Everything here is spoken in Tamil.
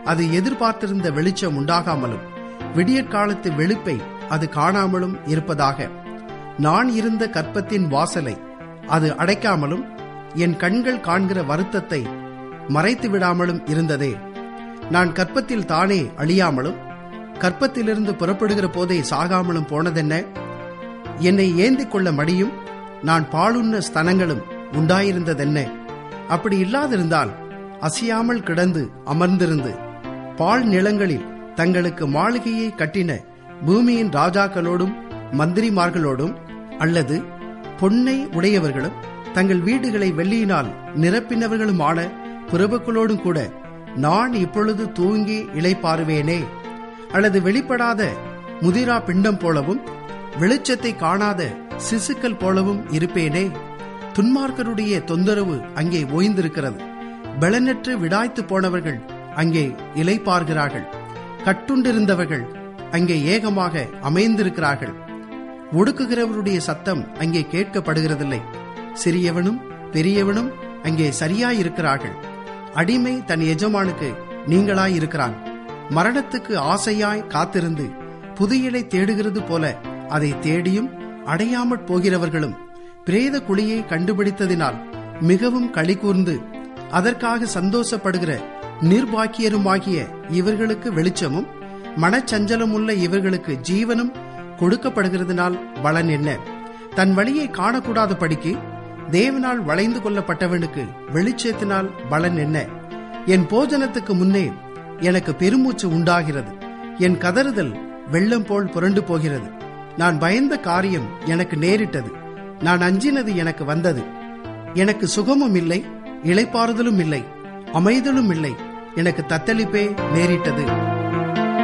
அது எதிர்பார்த்திருந்த வெளிச்சம் உண்டாகாமலும் விடியற்காலத்து வெளுப்பை அது காணாமலும் இருப்பதாக நான் இருந்த கற்பத்தின் வாசலை அது அடைக்காமலும் என் கண்கள் காண்கிற வருத்தத்தை மறைத்து விடாமலும் இருந்ததே நான் கற்பத்தில் தானே அழியாமலும் கற்பத்திலிருந்து புறப்படுகிற போதே சாகாமலும் போனதென்ன என்னை ஏந்திக் கொள்ள மடியும் நான் பாலுண்ண ஸ்தனங்களும் உண்டாயிருந்ததென்ன அப்படி இல்லாதிருந்தால் அசையாமல் கிடந்து அமர்ந்திருந்து பால் நிலங்களில் தங்களுக்கு மாளிகையை கட்டின பூமியின் ராஜாக்களோடும் மந்திரிமார்களோடும் அல்லது பொன்னை உடையவர்களும் தங்கள் வீடுகளை வெள்ளியினால் நிரப்பினவர்களுமான பிரபுக்களோடும் கூட நான் இப்பொழுது தூங்கி இளைப்பாறுவேனே அல்லது வெளிப்படாத முதிரா பிண்டம் போலவும் வெளிச்சத்தை காணாத சிசுக்கள் போலவும் இருப்பேனே துன்மார்க்கருடைய தொந்தரவு அங்கே ஓய்ந்திருக்கிறது பலனற்று விடாய்த்து போனவர்கள் அங்கே இலைப்பார்கிறார்கள் கட்டுண்டிருந்தவர்கள் அங்கே ஏகமாக அமைந்திருக்கிறார்கள் ஒடுக்குகிறவருடைய சத்தம் அங்கே கேட்கப்படுகிறதில்லை சிறியவனும் பெரியவனும் அங்கே சரியாயிருக்கிறார்கள் அடிமை தன் எஜமானுக்கு நீங்களாயிருக்கிறான் மரணத்துக்கு ஆசையாய் காத்திருந்து புதையலை தேடுகிறது போல அதை தேடியும் அடையாமற் போகிறவர்களும் பிரேத குழியை கண்டுபிடித்ததினால் மிகவும் களி கூர்ந்து அதற்காக சந்தோஷப்படுகிற நிர்பாக்கியருமாகிய இவர்களுக்கு வெளிச்சமும் மனச்சஞ்சலமுள்ள இவர்களுக்கு ஜீவனும் கொடுக்கப்படுகிறதுனால் பலன் என்ன தன் வழியை காணக்கூடாத படிக்கு தேவனால் வளைந்து கொள்ளப்பட்டவனுக்கு வெளிச்சத்தினால் பலன் என்ன என் போஜனத்துக்கு முன்னே எனக்கு பெருமூச்சு உண்டாகிறது என் கதறுதல் வெள்ளம் போல் புரண்டு போகிறது நான் பயந்த காரியம் எனக்கு நேரிட்டது நான் அஞ்சினது எனக்கு வந்தது எனக்கு சுகமும் இல்லை இளைப்பாறுதலும் இல்லை அமைதலும் இல்லை எனக்கு தத்தளிப்பே நேரிட்டது